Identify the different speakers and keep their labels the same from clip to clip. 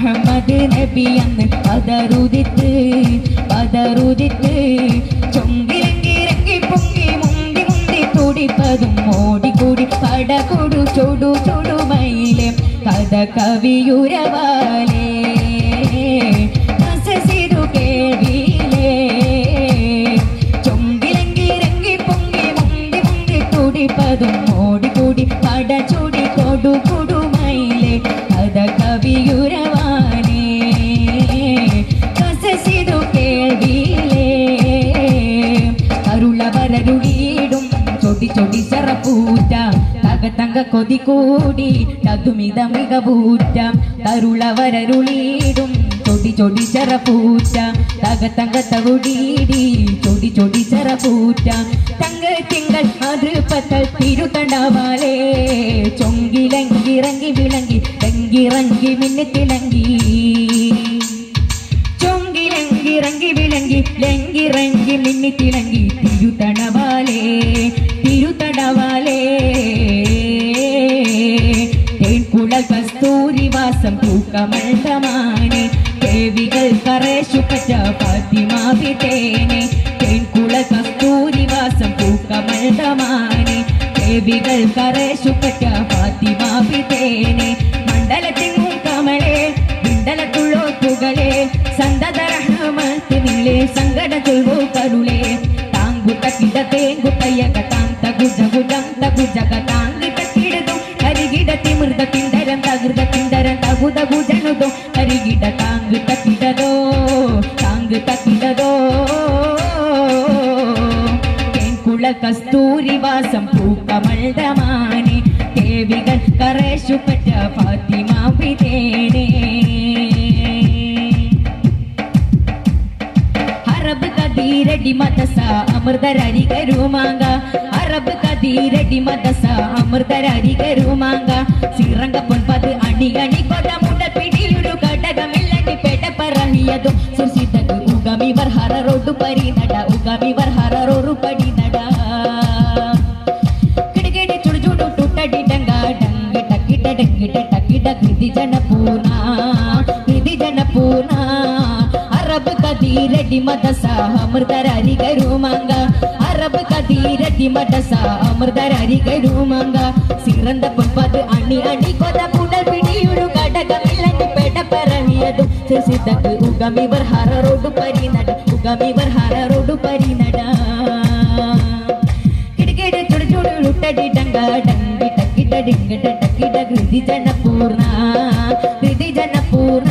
Speaker 1: അഹമ്മദ് നബി അന്ന് പതറുതിത്ത് പതറുതിത്ത് ചൊങ്കിരങ്കിരങ്കി പൊങ്ങി മുന്തി മുന്തി തുടിപ്പതും ഓടിക്കൂടി പടകൊടു ചൊടു ചൊടുമയിലെ കഥ കവിയുരവാലേ നസസിരു കേൾവിയിലേ ചൊങ്കിരങ്കിരങ്കി പൊങ്ങി മുന്തി മുന്തി തുടിപ്പതും ഓടിക്കൂടി പടചൂടി കൊടു കൊടുമയിലെ കഥ കവിയുരവാനേ കസസിതു കേൾവിയിലേ അരുളവരരുളീടും ചൊടി ചൊടി ചെറപ്പൂറ്റ തക തങ്ക കൊതി കൂടി തതുമിത മികവൂറ്റ തരുളവരരുളീടും ചൊടി ചൊടി ചെറപ്പൂറ്റ തക തങ്ക തകുടീടി ചൊടി ചൊടി ചെറപ്പൂറ്റ തങ്ക തിങ്കൾ അതിർപ്പത്തൽ തിരുത്തണ്ടവാലേ ചൊങ്കിലങ്കിറങ്ങി വിളങ്ങി തെങ്കിറങ്ങി മിന്നിത്തിളങ്ങി ചൊങ്കിലങ്കിറങ്ങി വിളങ്ങി ലങ്കിറങ്ങി മിന്നി തിളങ്ങി തിരുത്തടവാലേ തിരുത്തടവാലേ തേൻകുളൽ കസ്തൂരി വാസം തൂക്കമണ്ഡമാനെ ദേവികൾ കറേശു പറ്റ ഫാത്തിമാവിതേനെ തേൻകുളൽ കസ്തൂരി വാസം തൂക്കമണ്ഡമാനെ ദേവികൾ കറേശു പറ്റ ഫാത്തിമാവിതേനെ മണ്ഡലത്തിങ്ങും കമലേ വിണ്ടലത്തുള്ളോത്തുകളെ സന്തത റഹ്മത്ത് നിലെ സങ്കട ചൊൽവോ കരുളെ താങ്കുത്ത കിട തേങ്കുത്തയ്യക താം തകു ജഗുജം തകു ജഗ താങ്കിട്ട കിടതും കരികിട തിമൃത തിണ്ടരം തകൃത തിണ്ടരം തകു തകു ജനുതോ കരികിട താങ്കിട്ട കിടതോ താങ്കിട്ട കിടതോ തേൻകുള കസ്തൂരി വാസം പൂക്കമൾദമാനെ ദേവികൾ കറേശു പറ്റ ഫാത്തിമ വിതേനേ അറബ് കദീരടി മദസ അമൃതരരി കരുമാങ്ക അറബ് കദീരടി മദസ അമൃതരരി കരുമാങ്ക സിറങ്ക പൊൻപത് അണി അണി കൊട മുട പിടിയൊരു ഘടകമില്ലടി പെട പറഹിയതു സുസിതക് ഉഗമിവർ ഹററോടു പരി നട ഉഗമിവർ ഹററോറു പടി നട കിടകിടി ചുടു ചുടു ടുട്ടടി ഡങ്ക ഡങ്ക ടക്കിട ഡങ്കിട ടക്കിട കൃതി ജനപൂർണ കൃതി പൂർണ അറബ് കദീരടി മദസ അമൃതരരി കരുമങ്ക അറബ് കദീരടി മദസ അമൃതരരി കരുമങ്ക സിറந்த പൊൻപത് അണി അണി കൊത പുടൽ പിടിയൊരു ഘടകമില്ലങ്ങി പെട പറഹിയതും സിസിതക്ക് ഉഗമിവർ ഹററോടു പരി നട ഉഗമിവർ ഹററോടു പരി നട കിടകിട ചുടു ചുടു ലുട്ടടി ഡങ്ക ഡങ്കി ടക്കിട ഡിങ്കട ടക്കിട കൃതി ജനപൂർണ കൃതി ജനപൂർണ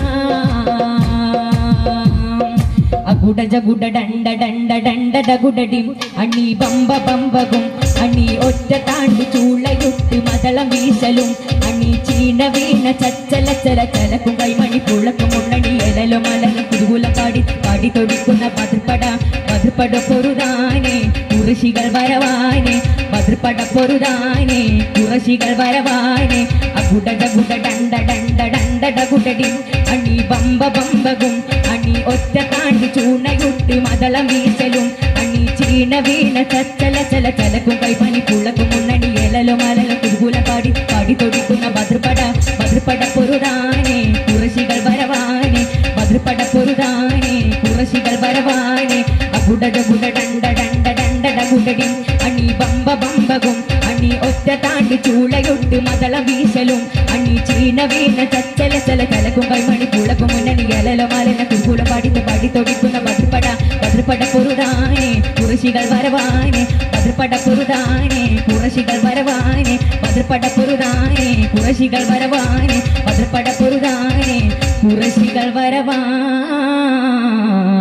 Speaker 1: അകുട ജകുട ഡണ്ട ഡണ്ട ഡണ്ട ഡകുടടിം അണി ബമ്പ ബമ്പകും അണി ഒറ്റ താണ്ടി ചൂളയുട്ട് മതളം വീശലും അണി ചീണ വീണ ചച്ചല ചല ചലക്കും കൈമണി പുളക്കും ഉണ്ണണി എലലും മലരും കുരുകുല പാടി പാടി തൊടിക്കുന്ന പതിർപ്പട പതിർപ്പട പൊരുതാനെ കുറശികൾ വരവാനെ പതിർപ്പട പൊരുതാനെ കുറശികൾ വരവാനെ അകുട ജകുട ഡണ്ട ഡണ്ട ഡണ്ട ഡകുടടി അണി ബമ്പ ബമ്പകും അണി ഒറ്റ താണ്ടി ചൂണയുട്ട് മതളം വീശലും അണി ചീണ വീണ ചച്ചല ചല ചലക്കും കൈമണി പുളക്കും ഉണ്ണണി എലലും മലലും കുരുകുല പാടി പാടി തൊടിക്കുന്ന ഭദ്രപട ഭദ്രപട പൊരുതാനെ കുറശികൾ വരവാനെ ഭദ്രപട പൊരുതാനെ കുറശികൾ വരവാനെ അകുടട ഗുട ഡണ്ട ഡണ്ട ഡണ്ട ഡകുടടി അണി ബമ്പ ബമ്പകും അണി ഒറ്റ താണ്ടി ചൂളയൊട്ട് മതള വീശലും അണി ചീണ വീണ ചച്ചല ചല കലക്കും കൈമണി പുളക്കും മുന്നണി എലല മലന കുർക്കുള പാടിത്ത് പാടി തൊടിക്കുന്ന ഭദ്രപട ഭദ്രപട പൊരുതാനെ കുറശികൾ വരവാനെ ഭദ്രപട പൊരുതാനെ കുറശികൾ വരവാനെ ഭദ്രപട പൊരുതാനെ കുറശികൾ വരവാനെ ഭദ്രപട പൊരുതാനെ കുറശികൾ വരവാ